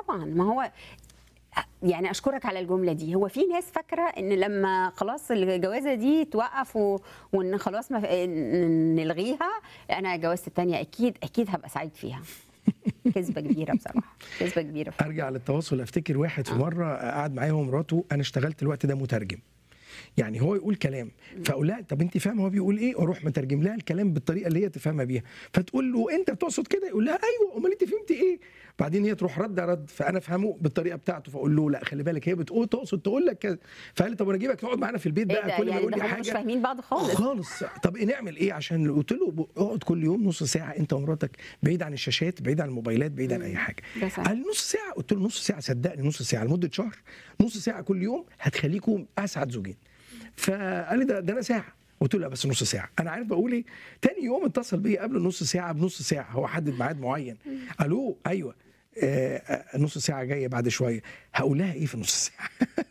طبعا ما هو يعني اشكرك على الجمله دي هو في ناس فاكره ان لما خلاص الجوازه دي توقف و... وان خلاص ما... نلغيها انا جوازتي الثانيه اكيد اكيد هبقى سعيد فيها كذبه كبيره بصراحه كذبه كبيره فعلا. ارجع للتواصل افتكر واحد في آه. مره قعد معايا هو ومراته انا اشتغلت الوقت ده مترجم يعني هو يقول كلام فاقول لها طب انت فاهمه هو بيقول ايه واروح مترجم لها الكلام بالطريقه اللي هي تفهمها بيها فتقول له انت بتقصد كده يقول لها ايوه امال انت فهمتي ايه بعدين هي تروح رد رد فانا افهمه بالطريقه بتاعته فاقول له لا خلي بالك هي بتقول تقصد تقول لك كذا فقال لي طب انا اجيبك تقعد معانا في البيت ايه بقى ده كل ما يعني يقول ده لي هم حاجه مش فاهمين بعض خالص خالص طب إيه نعمل ايه عشان قلت له ب- اقعد كل يوم نص ساعه انت ومراتك بعيد عن الشاشات بعيد عن الموبايلات بعيد عن اي حاجه ده صح. قال لي نص ساعه قلت له نص ساعه صدقني نص ساعه لمده شهر نص ساعه كل يوم هتخليكم اسعد زوجين فقال لي ده, ده انا ساعه قلت له لا بس نص ساعه انا عارف بقول ايه تاني يوم اتصل بيا قبل نص ساعه بنص ساعه هو حدد ميعاد معين الو ايوه آه، آه، نص ساعه جايه بعد شويه هقول لها ايه في نص ساعه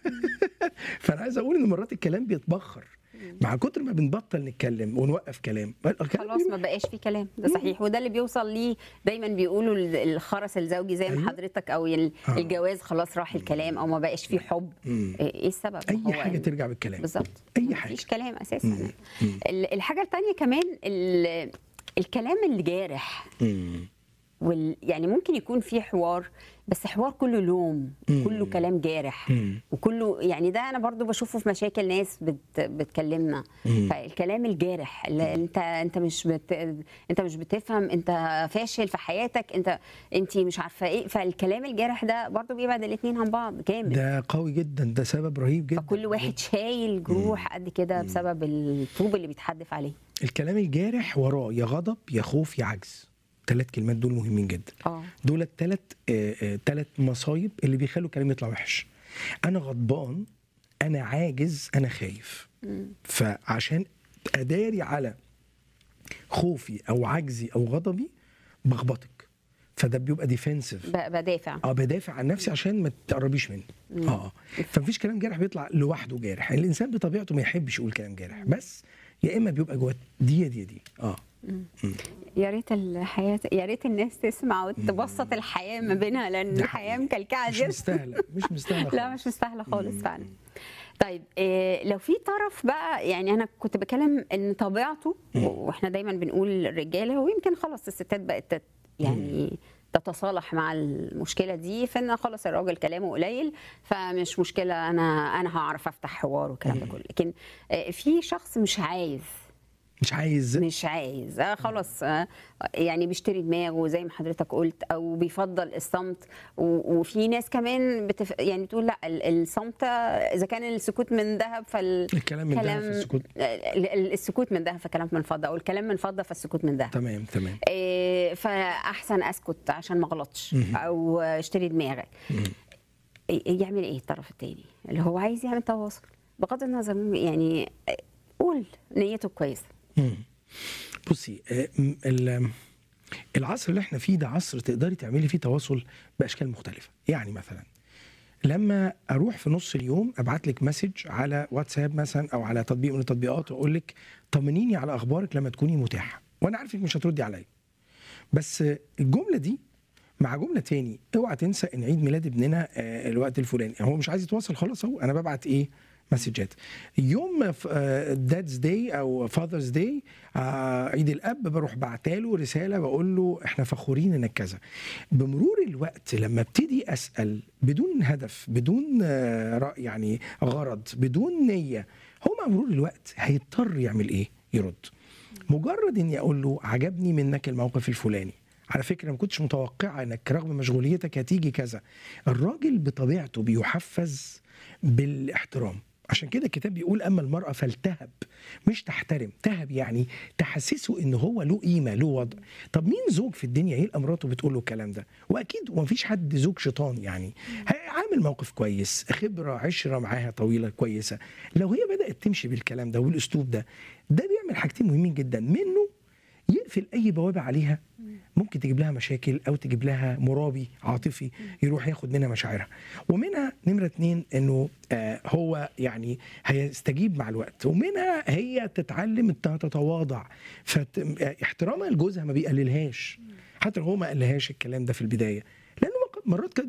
فانا عايز اقول ان مرات الكلام بيتبخر مع كتر ما بنبطل نتكلم ونوقف كلام الكلام خلاص ما بقاش في كلام ده صحيح وده اللي بيوصل ليه دايما بيقولوا ال- الخرس الزوجي زي ما أيوة. حضرتك او ال- آه. الجواز خلاص راح الكلام او ما بقاش فيه حب مم. ايه السبب اي هو حاجه ال- ترجع بالكلام بالظبط أي مفيش حاجة. كلام اساسا مم. مم. ال- الحاجه الثانيه كمان ال- الكلام الجارح مم. وال... يعني ممكن يكون في حوار بس حوار كله لوم مم. كله كلام جارح مم. وكله يعني ده انا برضو بشوفه في مشاكل ناس بت... بتكلمنا مم. فالكلام الجارح اللي انت انت مش بت... انت مش بتفهم انت فاشل في حياتك انت انت مش عارفه ايه فالكلام الجارح ده برضو بيبعد الاثنين عن بعض جامد ده قوي جدا ده سبب رهيب جدا فكل واحد شايل جروح قد كده بسبب الطوب اللي بيتحدف عليه الكلام الجارح وراه يا غضب يا خوف يا عجز ثلاث كلمات دول مهمين جدا اه دول الثلاث ثلاث مصايب اللي بيخلوا الكلام يطلع وحش انا غضبان انا عاجز انا خايف فعشان اداري على خوفي او عجزي او غضبي بخبطك فده بيبقى ديفensive ب- بدافع اه بدافع عن نفسي عشان ما تقربيش مني اه فمفيش كلام جارح بيطلع لوحده جارح الانسان بطبيعته ما يحبش يقول كلام جارح بس يا اما بيبقى جوه دي يا دي يا دي اه يا ريت الحياه يا ريت الناس تسمع وتبسط الحياه ما بينها لان ده الحياه حقيقي. مكلكعه مش جدا مستاهله مش مستاهله لا خالص. مش مستاهله خالص فعلا طيب إيه لو في طرف بقى يعني انا كنت بكلم ان طبيعته واحنا دايما بنقول الرجاله ويمكن خلاص الستات بقت تت يعني تتصالح مع المشكله دي فان خلاص الراجل كلامه قليل فمش مشكله انا انا هعرف افتح حوار والكلام ده كله لكن آه، في شخص مش عايز مش عايز مش عايز آه خلاص آه يعني بيشتري دماغه زي ما حضرتك قلت او بيفضل الصمت و- وفي ناس كمان بتف... يعني بتقول لا ال- الصمت اذا كان السكوت من ذهب فال الكلام من ده في السكوت ال- ال- السكوت من ذهب فكلام من فضه او الكلام من فضه فالسكوت من ذهب تمام تمام إيه، فاحسن اسكت عشان ما اغلطش او اشتري دماغك إيه- يعمل ايه الطرف الثاني اللي هو عايز يعمل تواصل بغض النظر يعني قول نيته كويسه مم. بصي آه، م- ال- العصر اللي احنا فيه ده عصر تقدري تعملي فيه تواصل باشكال مختلفه يعني مثلا لما اروح في نص اليوم ابعت لك مسج على واتساب مثلا او على تطبيق من التطبيقات واقول لك طمنيني على اخبارك لما تكوني متاحه وانا عارفك مش هتردي عليا بس آه، الجمله دي مع جمله تاني اوعى تنسى ان عيد ميلاد ابننا آه، الوقت الفلاني هو مش عايز يتواصل خلاص اهو انا ببعت ايه مسجات يوم دادز داي او فاذرز داي عيد الاب بروح بعتاله رساله بقول له احنا فخورين انك كذا بمرور الوقت لما ابتدي اسال بدون هدف بدون آه، رأ- يعني غرض بدون نيه هو مع مرور الوقت هيضطر يعمل ايه يرد مجرد اني اقول له عجبني منك الموقف الفلاني على فكره ما كنتش متوقعه انك رغم مشغوليتك هتيجي كذا الراجل بطبيعته بيحفز بالاحترام عشان كده الكتاب بيقول اما المراه فلتهب مش تحترم تهب يعني تحسسه ان هو له قيمه له وضع طب مين زوج في الدنيا يلقى مراته بتقول له الكلام ده واكيد ومفيش حد زوج شيطان يعني عامل موقف كويس خبره عشره معاها طويله كويسه لو هي بدات تمشي بالكلام ده والاسلوب ده ده بيعمل حاجتين مهمين جدا منه يقفل اي بوابه عليها ممكن تجيب لها مشاكل او تجيب لها مرابي عاطفي يروح ياخد منها مشاعرها ومنها نمره اتنين انه آه هو يعني هيستجيب مع الوقت ومنها هي تتعلم انها تتواضع فاحترامها لجوزها ما بيقللهاش حتى لو هو ما قالهاش الكلام ده في البدايه لانه مرات